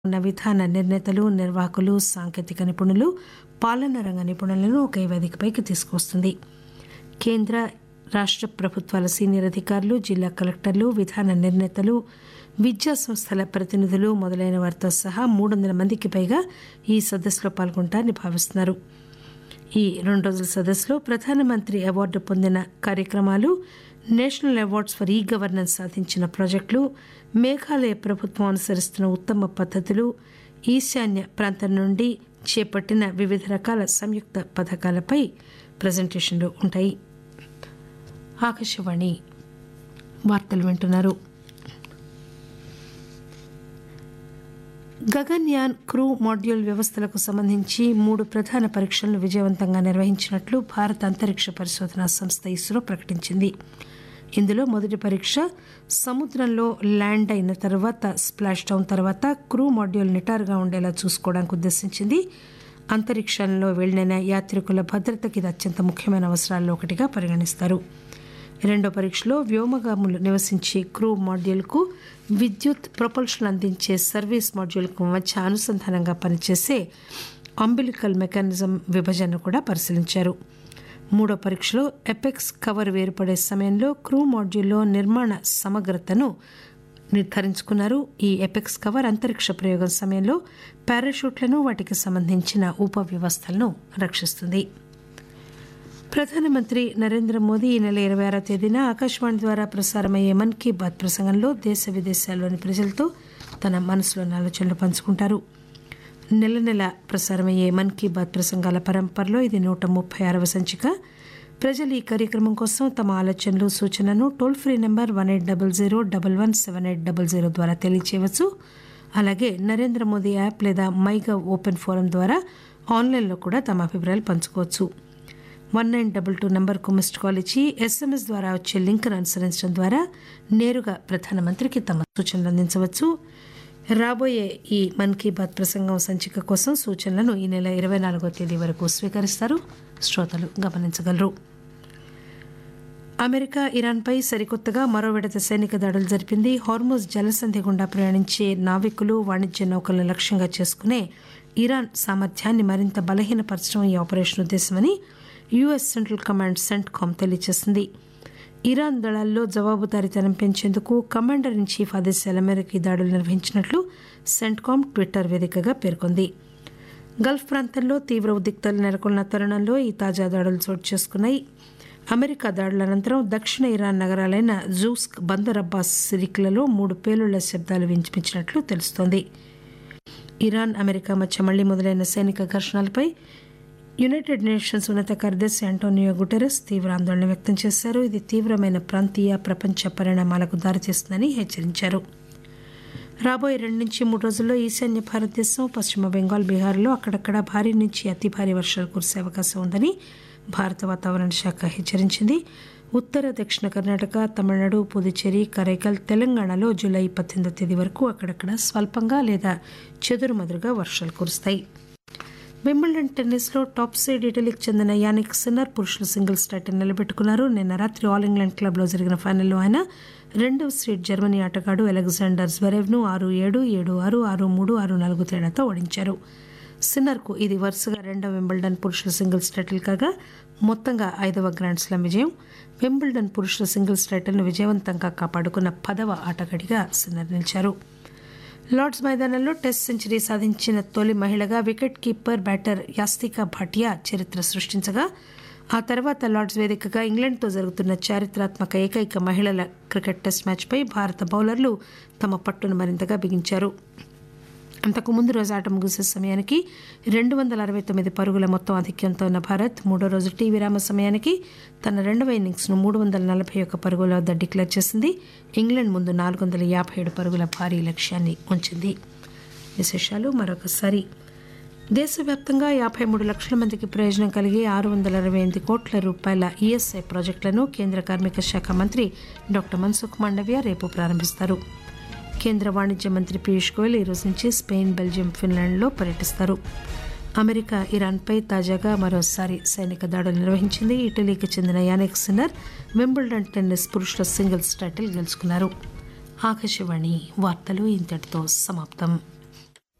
ఉన్న విధాన నిర్ణేతలు నిర్వాహకులు సాంకేతిక నిపుణులు పాలనా రంగ నిపుణులను ఒకే వేదికపైకి తీసుకువస్తుంది కేంద్ర రాష్ట ప్రభుత్వాల సీనియర్ అధికారులు జిల్లా కలెక్టర్లు విధాన నిర్ణేతలు విద్యా సంస్థల ప్రతినిధులు మొదలైన వారితో సహా మూడు వందల మందికి పైగా ఈ సదస్సులో పాల్గొంటారని భావిస్తున్నారు ఈ రెండు రోజుల సదస్సులో ప్రధానమంత్రి అవార్డు పొందిన కార్యక్రమాలు national awards for e governance సాధించిన ప్రాజెక్టులు మేఘాలయ ప్రభుత్వం అనుసరిస్తున్న ఉత్తమ పద్ధతులు ఈశాన్య ప్రాంతం నుండి చేపట్టిన వివిధ రకాల సంయుక్త పథకాలపై ప్రజెంటేషన్లు ఉంటాయి ఆకాశవాణి వార్తలు వింటున్నారు గగన్యాన్ క్రూ మాడ్యూల్ వ్యవస్థలకు సంబంధించి మూడు ప్రధాన పరీక్షలను విజయవంతంగా నిర్వహించినట్లు భారత అంతరిక్ష పరిశోధనా సంస్థ ఇస్రో ప్రకటించింది ఇందులో మొదటి పరీక్ష సముద్రంలో ల్యాండ్ అయిన తర్వాత స్ప్లాష్ డౌన్ తర్వాత క్రూ మాడ్యూల్ నిటారుగా ఉండేలా చూసుకోవడానికి ఉద్దేశించింది అంతరిక్షంలో వెళ్లిన యాత్రికుల భద్రతకి ఇది అత్యంత ముఖ్యమైన అవసరాల్లో ఒకటిగా పరిగణిస్తారు రెండో పరీక్షలో వ్యోమగాములు నివసించే క్రూ మాడ్యూల్కు విద్యుత్ ప్రొపల్షన్ అందించే సర్వీస్ మాడ్యూల్కు మధ్య అనుసంధానంగా పనిచేసే అంబిలికల్ మెకానిజం విభజనను కూడా పరిశీలించారు మూడో పరీక్షలో ఎపెక్స్ కవర్ వేరుపడే సమయంలో క్రూ మాడ్యూల్లో నిర్మాణ సమగ్రతను నిర్ధారించుకున్నారు ఈ ఎపెక్స్ కవర్ అంతరిక్ష ప్రయోగం సమయంలో పారాషూట్లను వాటికి సంబంధించిన ఉప వ్యవస్థలను రక్షిస్తుంది ప్రధానమంత్రి నరేంద్ర మోదీ ఈ నెల ఇరవై ఆరో తేదీన ఆకాశవాణి ద్వారా ప్రసారమయ్యే మన్ కీ బాత్ ప్రసంగంలో దేశ విదేశాల్లోని ప్రజలతో తన మనసులోని ఆలోచనలు పంచుకుంటారు నెల నెల ప్రసారమయ్యే మన్ కీ బాత్ ప్రసంగాల పరంపరలో ఇది నూట ముప్పై ఆరవ సంచిక ప్రజలు ఈ కార్యక్రమం కోసం తమ ఆలోచనలు సూచనను toll free number one eight double zero double one seven eight double zero ద్వారా తెలియచేయవచ్చు అలాగే నరేంద్ర మోదీ యాప్ లేదా మైగవ్ ఓపెన్ ఫోరం ద్వారా ఆన్లైన్లో కూడా తమ అభిప్రాయాలు పంచుకోవచ్చు వన్ నైన్ డబల్ టూ నంబర్కు మిస్డ్ కాల్ ఇచ్చి ఎస్ఎంఎస్ ద్వారా వచ్చే లింక్ను అనుసరించడం ద్వారా నేరుగా ప్రధానమంత్రికి తమ సూచనలు అందించవచ్చు రాబోయే ఈ మన్ కీ బాత్ ప్రసంగం సంచిక కోసం సూచనలను ఈ నెల ఇరవై నాలుగో తేదీ వరకు స్వీకరిస్తారు శ్రోతలు గమనించగలరు అమెరికా ఇరాన్పై సరికొత్తగా మరో విడత సైనిక దాడులు జరిపింది హార్మోజ్ జలసంధి గుండా ప్రయాణించే నావికులు వాణిజ్య నౌకలను లక్ష్యంగా చేసుకునే ఇరాన్ సామర్థ్యాన్ని మరింత బలహీనపరచడం ఈ ఆపరేషన్ ఉద్దేశమని యుఎస్ సెంట్రల్ కమాండ్ సెంట్కామ్ తెలియజేసింది ఇరాన్ దళాల్లో జవాబుదారీతనం పెంచేందుకు కమాండర్ ఇన్ చీఫ్ ఆదేశాల మేరకు ఈ దాడులు నిర్వహించినట్లు సెంట్కామ్ ట్విట్టర్ వేదికగా పేర్కొంది గల్ఫ్ ప్రాంతంలో తీవ్ర ఉద్రిక్తలు నెలకొన్న తరుణంలో ఈ తాజా దాడులు చోటు చేసుకున్నాయి అమెరికా దాడుల అనంతరం దక్షిణ ఇరాన్ నగరాలైన జూస్క్ బందర్ అబ్బాస్ సిరిక్లలో మూడు పేలుళ్ల శబ్దాలు వినిపించినట్లు తెలుస్తోంది ఇరాన్ అమెరికా మధ్య మళ్లీ మొదలైన సైనిక ఘర్షణలపై యునైటెడ్ నేషన్స్ ఉన్నత కార్యదర్శి అంటోనియో గుటెరస్ తీవ్ర ఆందోళన వ్యక్తం చేశారు ఇది తీవ్రమైన ప్రాంతీయ ప్రపంచ పరిణామాలకు దారితీస్తుందని హెచ్చరించారు రాబోయే రెండు నుంచి మూడు రోజుల్లో ఈశాన్య భారతదేశం పశ్చిమ బెంగాల్ బీహార్లో అక్కడక్కడ భారీ నుంచి అతి భారీ వర్షాలు కురిసే అవకాశం ఉందని భారత వాతావరణ శాఖ హెచ్చరించింది ఉత్తర దక్షిణ కర్ణాటక తమిళనాడు పుదుచ్చేరి కరైకల్ తెలంగాణలో జూలై పద్దెనిమిదో తేదీ వరకు అక్కడక్కడ స్వల్పంగా లేదా చెదురుమదురుగా వర్షాలు కురుస్తాయి వింబుల్డన్ టెన్నిస్ లో టాప్ సైడ్ ఇటలీకి చెందిన యానిక్ సిన్నర్ పురుషుల సింగిల్స్ టైటిల్ నిలబెట్టుకున్నారు నిన్న రాత్రి ఆల్ ఇంగ్లాండ్ క్లబ్ లో జరిగిన ఫైనల్లో ఆయన రెండవ సీడ్ జర్మనీ ఆటగాడు అలెగ్జాండర్ జ్వెరెవ్ ను ఆరు ఏడు ఏడు ఆరు ఆరు మూడు ఆరు నాలుగు తేడాతో ఓడించారు సిన్నర్ కు ఇది వరుసగా రెండవ వింబుల్డన్ పురుషుల సింగిల్స్ టైటిల్ కాగా మొత్తంగా ఐదవ గ్రాండ్ స్లామ్ విజయం వింబుల్డన్ పురుషుల సింగిల్స్ టైటిల్ను విజయవంతంగా కాపాడుకున్న పదవ ఆటగాడిగా సిన్నర్ నిలిచారు లార్డ్స్ మైదానంలో టెస్ట్ సెంచరీ సాధించిన తొలి మహిళగా wicket keeper batter Yastika Bhatia చరిత్ర సృష్టించగా ఆ తర్వాత లార్డ్స్ వేదికగా ఇంగ్లాండ్తో జరుగుతున్న చారిత్రాత్మక ఏకైక మహిళల క్రికెట్ టెస్ట్ మ్యాచ్పై భారత బౌలర్లు తమ పట్టును మరింతగా బిగించారు అంతకు ముందు రోజు ఆట ముగిసే సమయానికి రెండు వందల అరవై తొమ్మిది పరుగుల మొత్తం ఆధిక్యంతో ఉన్న భారత్ మూడో రోజు టీ విరామ సమయానికి తన రెండవ ఇన్నింగ్స్ను మూడు వందల నలభై ఒక్క పరుగుల వద్ద డిక్లేర్ చేసింది ఇంగ్లాండ్ ముందు నాలుగు వందల యాభై ఏడు పరుగుల భారీ లక్ష్యాన్ని ఉంచింది విశేషాలు మరొకసారి దేశవ్యాప్తంగా యాభై మూడు లక్షల మందికి ప్రయోజనం కలిగే ఆరు వందల అరవై ఎనిమిది కోట్ల రూపాయల ఈఎస్ఐ ప్రాజెక్టులను కేంద్ర కార్మిక శాఖ మంత్రి డాక్టర్ మన్సుఖ్ మాండవ్య రేపు ప్రారంభిస్తారు కేంద్ర వాణిజ్య మంత్రి పీయూష్ గోయల్ ఈ రోజు నుంచి స్పెయిన్ బెల్జియం ఫిన్లాండ్లో పర్యటిస్తారు అమెరికా ఇరాన్పై తాజాగా మరోసారి సైనిక దాడులు నిర్వహించింది ఇటలీకి చెందిన యానిక్ సిన్నర్ వింబుల్డన్ టెన్నిస్ పురుషుల సింగిల్స్ టైటిల్ గెలుచుకున్నారు ఆకాశవాణి వార్తలు ఇంతటితో సమాప్తం